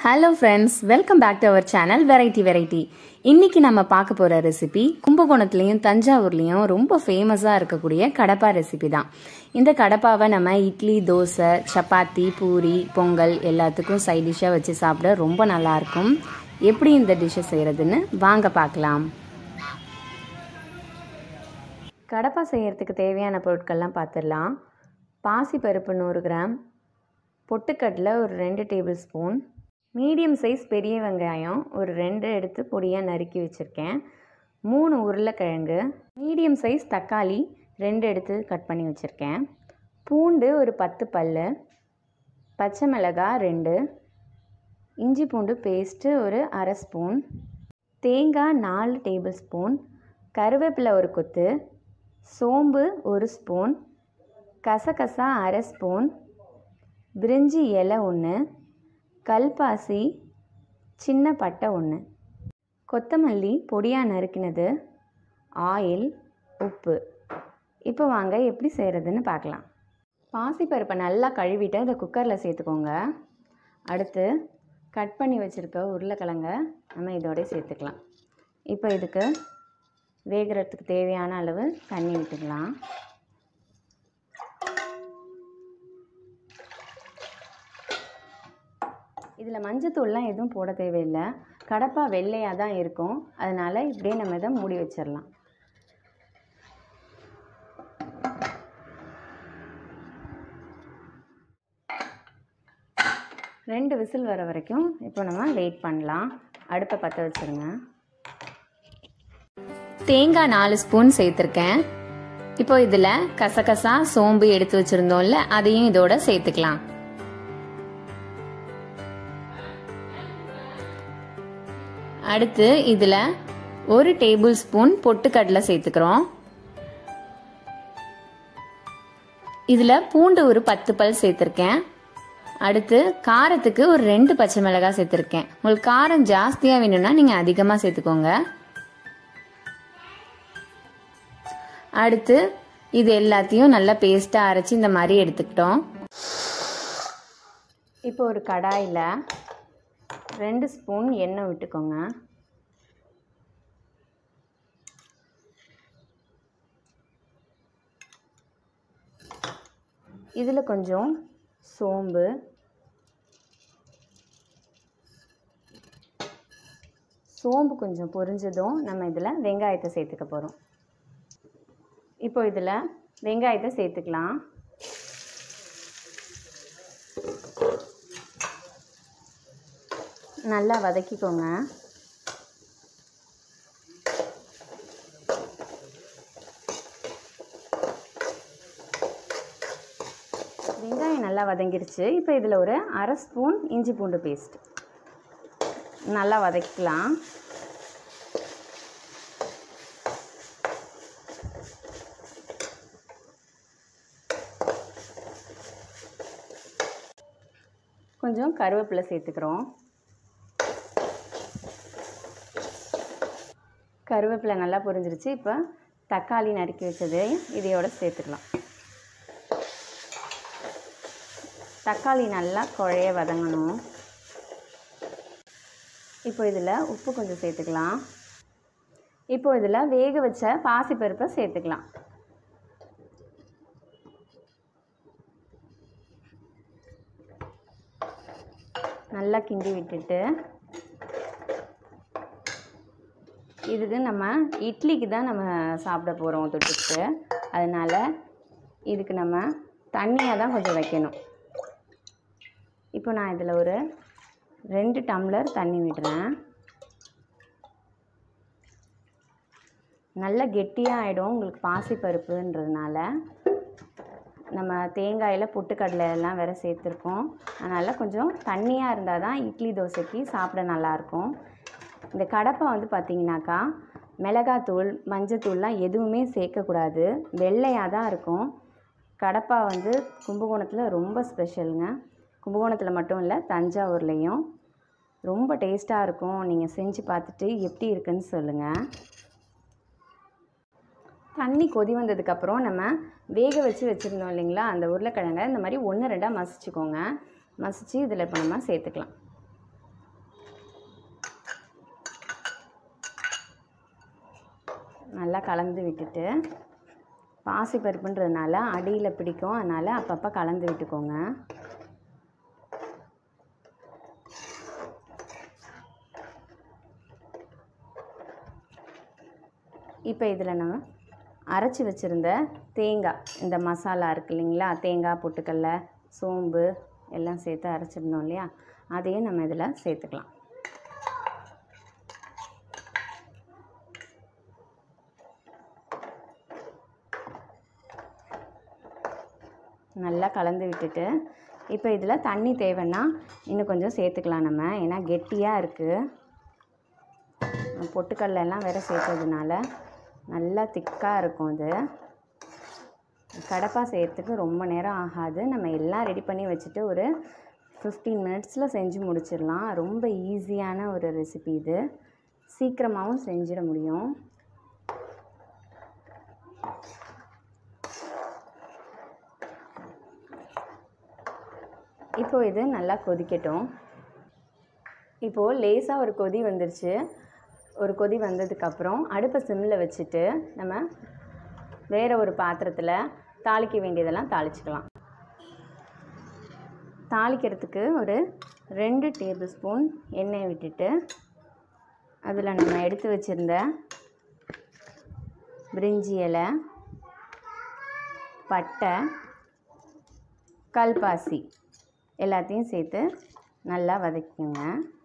hello friends welcome back to our channel variety variety இன்னைக்கு நம்ம பார்க்க போகிற ரெசிபி கும்பகோணத்துலேயும் தஞ்சாவூர்லேயும் ரொம்ப ஃபேமஸாக இருக்கக்கூடிய கடப்பா ரெசிபி தான் இந்த கடப்பாவை நம்ம இட்லி தோசை சப்பாத்தி பூரி பொங்கல் எல்லாத்துக்கும் சைட் டிஷ்ஷாக வச்சு சாப்பிட ரொம்ப நல்லாயிருக்கும் எப்படி இந்த டிஷ்ஷை செய்கிறதுன்னு வாங்க பார்க்கலாம் கடப்பா செய்யறதுக்கு தேவையான பொருட்கள்லாம் பார்த்துடலாம் பாசிப்பருப்பு நூறு கிராம் பொட்டுக்கடலை ஒரு ரெண்டு டேபிள் ஸ்பூன் மீடியம் சைஸ் பெரிய வெங்காயம் ஒரு ரெண்டு எடுத்து பொடியாக நறுக்கி வச்சுருக்கேன் மூணு உருளைக்கிழங்கு மீடியம் சைஸ் தக்காளி ரெண்டு எடுத்து கட் பண்ணி வச்சுருக்கேன் பூண்டு ஒரு பத்து பல் பச்சை மிளகாய் ரெண்டு இஞ்சி பூண்டு பேஸ்ட்டு ஒரு அரை ஸ்பூன் தேங்காய் நாலு டேபிள் ஸ்பூன் கருவேப்பிலை ஒரு கொத்து சோம்பு ஒரு ஸ்பூன் கசகசா அரை ஸ்பூன் பிரிஞ்சி இலை ஒன்று கல்பாசி சின்ன பட்டை ஒன்று கொத்தமல்லி பொடியாக நறுக்கினது ஆயில் உப்பு இப்போ வாங்க எப்படி செய்கிறதுன்னு பார்க்கலாம் பாசிப்பருப்பை நல்லா கழுவிட்டு அதை குக்கரில் சேர்த்துக்கோங்க அடுத்து கட் பண்ணி வச்சுருக்க உருளைக்கிழங்க நம்ம இதோட சேர்த்துக்கலாம் இப்போ இதுக்கு வேகிறதுக்கு தேவையான அளவு தண்ணி விட்டுக்கலாம் இதில் மஞ்சத்தூள்லாம் எதுவும் போட தேவையில்லை கடப்பா வெள்ளையாக தான் இருக்கும் அதனால் இப்படியே நம்ம இதை மூடி வச்சிடலாம் ரெண்டு விசில் வர வரைக்கும் இப்போ நம்ம வெயிட் பண்ணலாம் அடுப்பை பற்ற வச்சுருங்க தேங்காய் நாலு ஸ்பூன் சேர்த்துருக்கேன் இப்போ இதில் கசகசா சோம்பு எடுத்து வச்சுருந்தோம்ல அதையும் இதோட சேர்த்துக்கலாம் அடுத்து இதில் ஒரு டேபிள் ஸ்பூன் பொட்டுக்கடலை சேர்த்துக்கிறோம் இதில் பூண்டு ஒரு பத்து பல் சேர்த்துருக்கேன் அடுத்து காரத்துக்கு ஒரு ரெண்டு பச்சை மிளகாய் சேர்த்துருக்கேன் உங்களுக்கு காரம் ஜாஸ்தியாக வேணும்னா நீங்கள் அதிகமாக சேர்த்துக்கோங்க அடுத்து இது எல்லாத்தையும் நல்லா பேஸ்ட்டாக அரைச்சி இந்த மாதிரி எடுத்துக்கிட்டோம் இப்போ ஒரு கடாயில் ரெண்டு ஸ்பூன் எண்ணெய் விட்டுக்கோங்க இதில் கொஞ்சம் சோம்பு சோம்பு கொஞ்சம் பொரிஞ்சதும் நம்ம இதில் வெங்காயத்தை சேர்த்துக்க போகிறோம் இப்போ இதில் வெங்காயத்தை சேர்த்துக்கலாம் நல்லா வதக்கிக்கோங்க வெங்காயம் நல்லா வதங்கிருச்சு இப்போ இதில் ஒரு அரை ஸ்பூன் இஞ்சி பூண்டு பேஸ்ட் நல்லா வதக்கிக்கலாம் கொஞ்சம் கருவேப்பிலை சேர்த்துக்கிறோம் கருவேப்பிலை நல்லா பொரிஞ்சிருச்சு இப்போ தக்காளி நறுக்கி வச்சது இதையோட சேர்த்துக்கலாம் தக்காளி நல்லா குழைய வதங்கணும் இப்போ இதில் உப்பு கொஞ்சம் சேர்த்துக்கலாம் இப்போ இதில் வேக வச்ச பாசிப்பருப்பை சேர்த்துக்கலாம் நல்லா கிண்டி விட்டுட்டு இதுக்கு நம்ம இட்லிக்கு தான் நம்ம சாப்பிட போகிறோம் தொட்டுக்கு அதனால் இதுக்கு நம்ம தண்ணியாக தான் கொஞ்சம் வைக்கணும் இப்போ நான் இதில் ஒரு ரெண்டு டம்ளர் தண்ணி விடுறேன் நல்லா கெட்டியாக ஆகிடும் உங்களுக்கு பாசிப்பருப்புன்றதுனால நம்ம தேங்காயில் பொட்டுக்கடலை எல்லாம் வேறு சேர்த்துருக்கோம் அதனால் கொஞ்சம் தண்ணியாக இருந்தால் தான் இட்லி தோசைக்கு சாப்பிட நல்லாயிருக்கும் இந்த கடப்பை வந்து பார்த்திங்கனாக்கா மிளகாத்தூள் மஞ்சத்தூள்லாம் எதுவுமே சேர்க்கக்கூடாது வெள்ளையாக தான் இருக்கும் கடப்பா வந்து கும்பகோணத்தில் ரொம்ப ஸ்பெஷலுங்க கும்பகோணத்தில் மட்டும் இல்லை தஞ்சாவூர்லேயும் ரொம்ப டேஸ்ட்டாக இருக்கும் நீங்கள் செஞ்சு பார்த்துட்டு எப்படி இருக்குன்னு சொல்லுங்கள் தண்ணி கொதி வந்ததுக்கப்புறம் நம்ம வேக வச்சு வச்சுருந்தோம் இல்லைங்களா அந்த உருளைக்கிழங்க இந்த மாதிரி ஒன்று ரெண்டாக மசிச்சுக்கோங்க மசித்து இதில் இப்போ நம்ம சேர்த்துக்கலாம் நல்லா கலந்து விட்டுட்டு பாசி பருப்புன்றதுனால அடியில் பிடிக்கும் அதனால் அப்பப்போ கலந்து விட்டுக்கோங்க இப்போ இதில் நம்ம அரைச்சி வச்சுருந்த தேங்காய் இந்த மசாலா இருக்கு இல்லைங்களா தேங்காய் பொட்டுக்கடல சோம்பு எல்லாம் சேர்த்து அரைச்சிருந்தோம் இல்லையா அதையும் நம்ம இதில் சேர்த்துக்கலாம் நல்லா கலந்து விட்டுட்டு இப்போ இதில் தண்ணி தேவைன்னா இன்னும் கொஞ்சம் சேர்த்துக்கலாம் நம்ம ஏன்னா கெட்டியாக இருக்குது பொட்டுக்கடல எல்லாம் வேறு சேர்த்ததுனால நல்லா திக்காக இருக்கும் இது கடப்பா செய்கிறதுக்கு ரொம்ப நேரம் ஆகாது நம்ம எல்லாம் ரெடி பண்ணி வச்சுட்டு ஒரு ஃபிஃப்டீன் மினிட்ஸில் செஞ்சு முடிச்சிடலாம் ரொம்ப ஈஸியான ஒரு ரெசிபி இது சீக்கிரமாகவும் செஞ்சிட முடியும் இப்போ இது நல்லா கொதிக்கட்டும் இப்போது லேசாக ஒரு கொதி வந்துருச்சு ஒரு கொதி வந்ததுக்கப்புறம் அடுப்பை சிம்மில் வச்சுட்டு நம்ம வேறு ஒரு பாத்திரத்தில் தாளிக்க வேண்டியதெல்லாம் தாளிச்சுக்கலாம் தாளிக்கிறதுக்கு ஒரு ரெண்டு டேபிள் ஸ்பூன் எண்ணெய் விட்டுட்டு அதில் நம்ம எடுத்து வச்சுருந்த பிரிஞ்சி இலை பட்டை கல்பாசி எல்லாத்தையும் சேர்த்து நல்லா வதக்கிக்கோங்க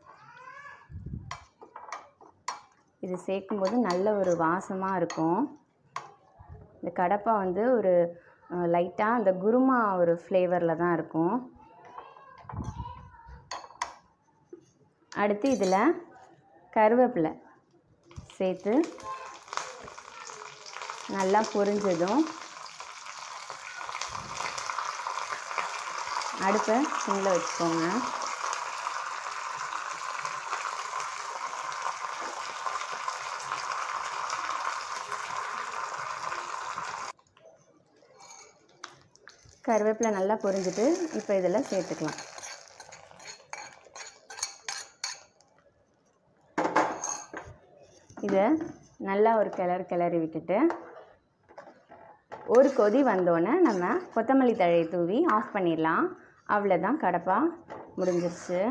இது சேர்க்கும்போது நல்ல ஒரு வாசமாக இருக்கும் இந்த கடப்பா வந்து ஒரு லைட்டாக அந்த குருமா ஒரு ஃப்ளேவரில் தான் இருக்கும் அடுத்து இதில் கருவேப்பிலை சேர்த்து நல்லா பொரிஞ்சதும் அடுப்பை சிம்மில் வச்சுக்கோங்க கருவேப்பிலை நல்லா பொரிஞ்சிட்டு இப்போ இதில் சேர்த்துக்கலாம் இதை நல்லா ஒரு கிளறு கிளறி விட்டுட்டு ஒரு கொதி வந்தோடனே நம்ம கொத்தமல்லி தழையை தூவி ஆஃப் பண்ணிடலாம் அவ்வளோதான் கடப்பா முடிஞ்சிருச்சு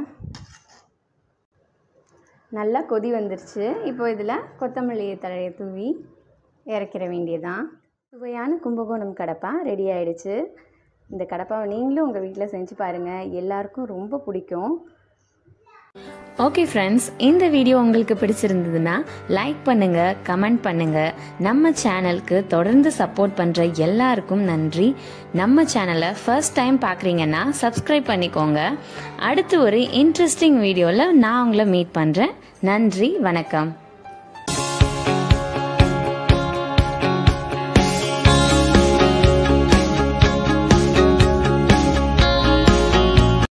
நல்லா கொதி வந்துருச்சு இப்போ இதில் கொத்தமல்லி தழையை தூவி இறக்கிற வேண்டியதான் சுவையான கும்பகோணம் கடப்பா ரெடி ஆயிடுச்சு இந்த கடப்பாவை நீங்களும் உங்கள் வீட்டில் செஞ்சு பாருங்கள் எல்லாருக்கும் ரொம்ப பிடிக்கும் ஓகே ஃப்ரெண்ட்ஸ் இந்த வீடியோ உங்களுக்கு பிடிச்சிருந்ததுன்னா லைக் பண்ணுங்க கமெண்ட் பண்ணுங்க நம்ம சேனலுக்கு தொடர்ந்து சப்போர்ட் பண்ற எல்லாருக்கும் நன்றி நம்ம சேனலை ஃபர்ஸ்ட் டைம் பார்க்குறீங்கன்னா சப்ஸ்கிரைப் பண்ணிக்கோங்க அடுத்து ஒரு இன்ட்ரெஸ்டிங் வீடியோவில் நான் உங்களை மீட் பண்ணுறேன் நன்றி வணக்கம்